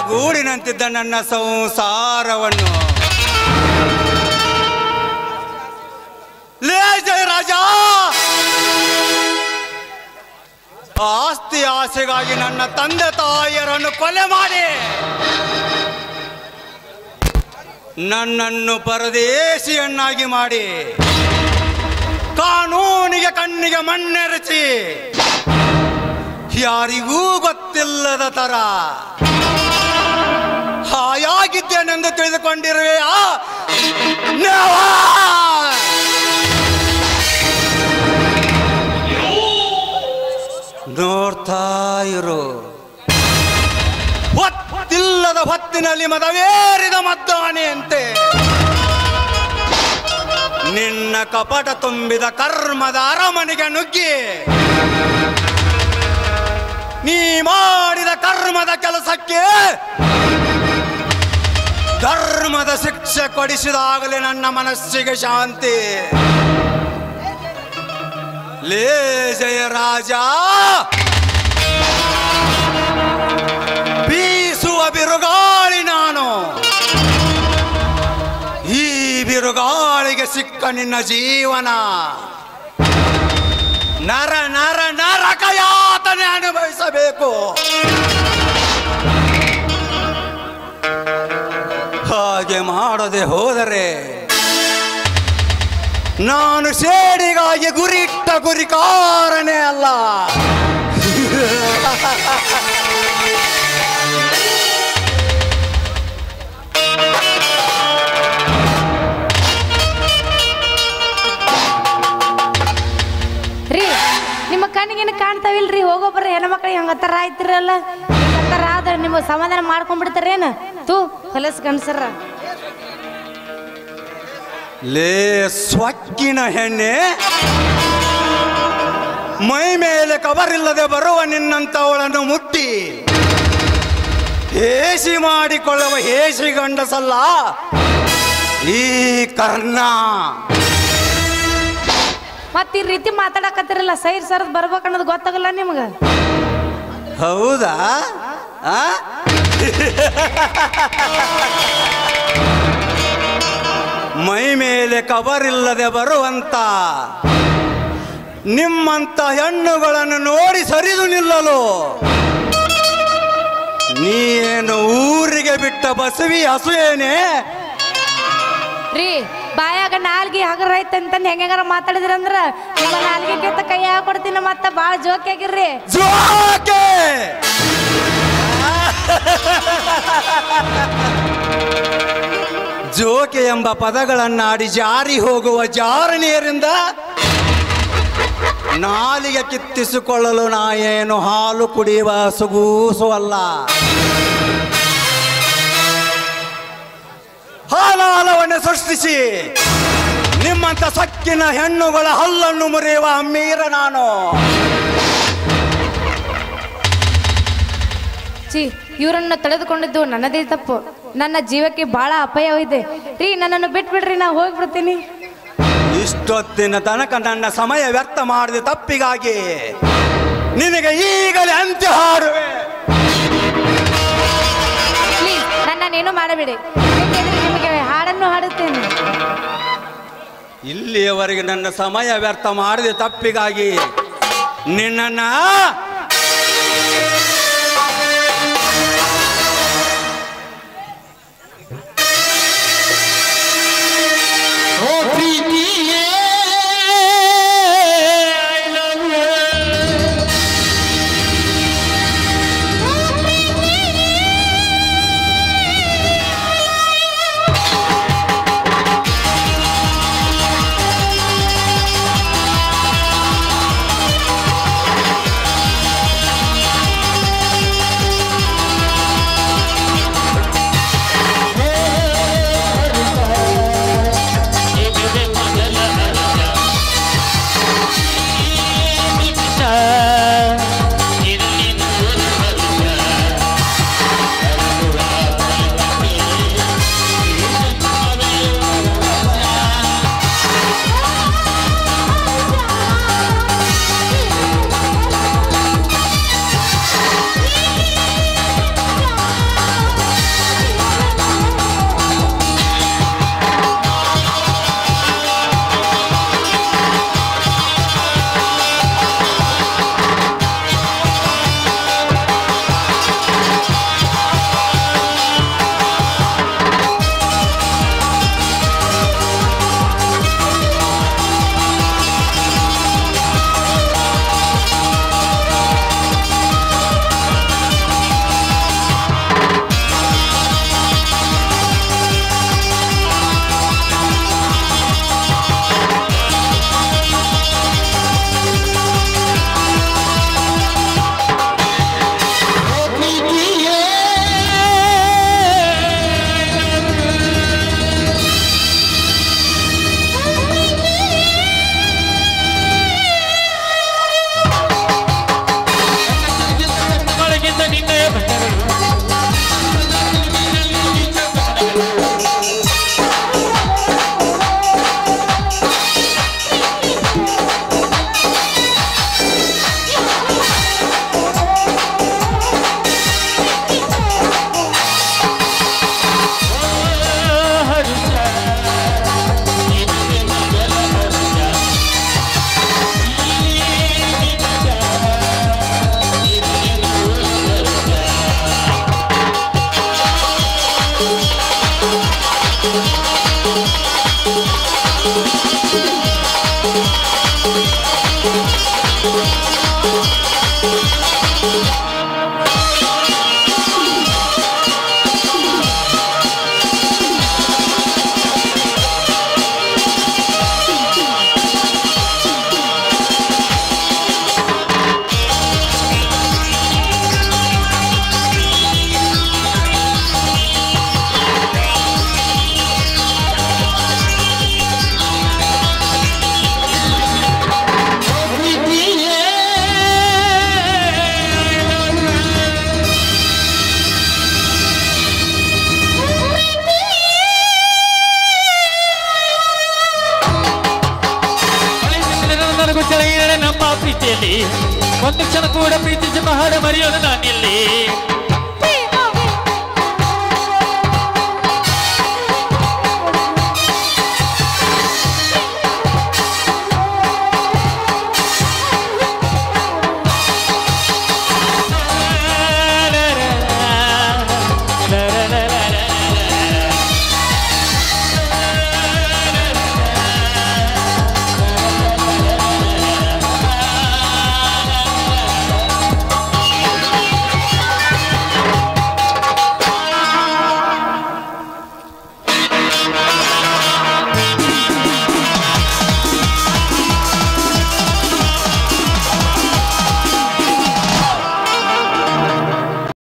ಗೂಡಿನಂತಿದ್ದ ನನ್ನ ಸಂಸಾರವನ್ನು ಲೇ ಜಯರಾಜ ಆಸ್ತಿ ಆಸೆಗಾಗಿ ನನ್ನ ತಂದೆ ತಾಯಿಯರನ್ನು ಕೊಲೆ ಮಾಡಿ ನನ್ನನ್ನು ಪರದೇಶಿಯನ್ನಾಗಿ ಮಾಡಿ ಕಾನೂನಿಗೆ ಕಣ್ಣಿಗೆ ಮಣ್ಣೆರಚಿ ಯಾರಿಗೂ ಗೊತ್ತಿಲ್ಲದ ತರ ಹಾಯಾಗಿದ್ದೇನೆಂದು ತಿಳಿದುಕೊಂಡಿರುವೆಯಾ ನೆವಾ! ನೋಡ್ತಾ ಇರು ಹೊತ್ತಿಲ್ಲದ ಹೊತ್ತಿನಲ್ಲಿ ಮದವೇರಿದ ಮದ್ದಾನೆಯಂತೆ ನಿನ್ನ ಕಪಟ ತುಂಬಿದ ಕರ್ಮದ ಅರಮನೆಗೆ ನುಗ್ಗಿ ನೀ ಮಾಡಿದ ಕರ್ಮದ ಕೆಲಸಕ್ಕೆ ಧರ್ಮದ ಶಿಕ್ಷೆ ಕೊಡಿಸಿದಾಗಲೇ ನನ್ನ ಮನಸ್ಸಿಗೆ ಶಾಂತಿ ಲೇ ಜಯರಾಜ ಬೀಸುವ ಬಿರುಗಾಳಿ ನಾನು ಈ ಬಿರುಗಾಳಿಗೆ ಸಿಕ್ಕ ನಿನ್ನ ಜೀವನ ನರ ನರ ನರಕ ಯಾತನೆ ಅನುಭವಿಸಬೇಕು ಹಾಗೆ ಮಾಡದೆ ಹೋದರೆ ನಾನು ಸೇಡಿಗಾಗಿ ಗುರಿಟ್ಟ ಗುರಿಕಾರನೇ ಅಲ್ಲ ರೀ ನಿಮ್ಮ ಕಣ್ಣಿಗೇನು ಕಾಣ್ತಾವಿಲ್ರಿ ಹೋಗೋ ಬರ್ರಿ ಹೆಣ್ಮಕ್ಳಿಗೆ ಹಂಗತ್ತರ ಆಯ್ತಿರಲ್ಲ ಹಂಗತ್ತರ ಆದ್ರೆ ನಿಮ್ಮ ಸಮಾಧಾನ ಮಾಡ್ಕೊಂಡ್ಬಿಡ್ತಾರೇನು ತೂ ಹೊಲಸ್ ಗಂಡಸರ ಲೇ ಸ್ವಕ್ಕಿನ ಹೆಣ್ಣೆ ಮೈ ಮೇಲೆ ಕವರಿಲ್ಲದೆ ಬರುವ ನಿನ್ನಂಥವಳನ್ನು ಮುಟ್ಟಿ ಹೇಸಿ ಮಾಡಿಕೊಳ್ಳುವ ಹೇಸಿ ಗಂಡಸಲ್ಲ ಈ ಕರ್ಣ ಮತ್ತೆ ಈ ರೀತಿ ಮಾತಾಡಕತ್ತಿರಲ್ಲ ಸೈಡ್ ಸರ್ದ್ ಬರ್ಬೇಕನ್ನೋದು ಗೊತ್ತಾಗಲ್ಲ ನಿಮ್ಗೆ ಹೌದಾ ಆ? ಮೈ ಮೇಲೆ ಕವರಿಲ್ಲದೆ ಬರುವಂತ ನಿಮ್ಮಂತ ಹೆಣ್ಣುಗಳನ್ನು ನೋಡಿ ಸರಿದು ನಿಲ್ಲಲು ನೀನು ಊರಿಗೆ ಬಿಟ್ಟ ಬಸವಿ ಹಸುವೇನೆ ರೀ ಬಾಯಾಗ ನಾಲ್ಗಿ ಹಗರ ಐತೆ ಅಂತಂದು ಹೆಂಗಾರ ಮಾತಾಡಿದ್ರಂದ್ರ ನಿಮ್ಮ ನಾಲ್ಗೆ ಕಿತ್ತ ಕೈ ಹಾಕೊಡ್ತೀನಿ ಮತ್ತೆ ಭಾಳ ಜೋಕ್ ಆಗಿರ್ರಿ ಜೋಕೆ ಜೋಕೆ ಎಂಬ ಪದಗಳನ್ನಾಡಿ ಜಾರಿ ಹೋಗುವ ಜಾರಣಿಯರಿಂದ ನಾಲಿಗೆ ಕಿತ್ತಿಸಿಕೊಳ್ಳಲು ನಾ ಏನು ಹಾಲು ಕುಡಿಯುವ ಸುಗೂಸುವಲ್ಲ ಹಾಲಾಲವನ್ನು ಸೃಷ್ಟಿಸಿ ನಿಮ್ಮಂತ ಸಕ್ಕಿನ ಹೆಣ್ಣುಗಳ ಹಲ್ಲನ್ನು ಮುರಿಯುವ ಅಮ್ಮೀರ ನಾನು ಚಿ ಇವರನ್ನ ತಡೆದುಕೊಂಡಿದ್ದು ನನ್ನದೇ ತಪ್ಪು ನನ್ನ ಜೀವಕ್ಕೆ ಬಹಳ ಅಪಾಯವಿದೆ ರೀ ನನ್ನನ್ನು ಬಿಟ್ಬಿಡ್ರಿ ನಾ ಹೋಗ್ಬಿಡ್ತೀನಿ ಇಷ್ಟೊತ್ತಿನ ತನಕ ನನ್ನ ಸಮಯ ವ್ಯರ್ಥ ಮಾಡಿದ ತಪ್ಪಿಗಾಗಿ ನಿನಗೆ ಈಗಲೇ ಅಂತ್ಯ ಹಾಡುವೆ ಪ್ಲೀಸ್ ನನ್ನನ್ನೇನು ಮಾಡಬೇಡಿ ಬೇಕಿದ್ರೆ ನಿಮಗೆ ಹಾಡನ್ನು ಹಾಡುತ್ತೇನೆ ಇಲ್ಲಿಯವರೆಗೆ ನನ್ನ ಸಮಯ ವ್ಯರ್ಥ ಮಾಡಿದ ತಪ್ಪಿಗಾಗಿ ನಿನ್ನನ್ನ ಓ ಪ್ರೀತಿಯೇ I love you. ಿ ಸೆಳೆಯಿರಡೆ ನಮ್ಮ ಪ್ರೀತಿಯಲ್ಲಿ ಒಂದು ಕ್ಷಣ ಕೂಡ ಪ್ರೀತಿಸಿ ಬಹಳ ಮರೆಯೋಣ ನಾನಿಲ್ಲಿ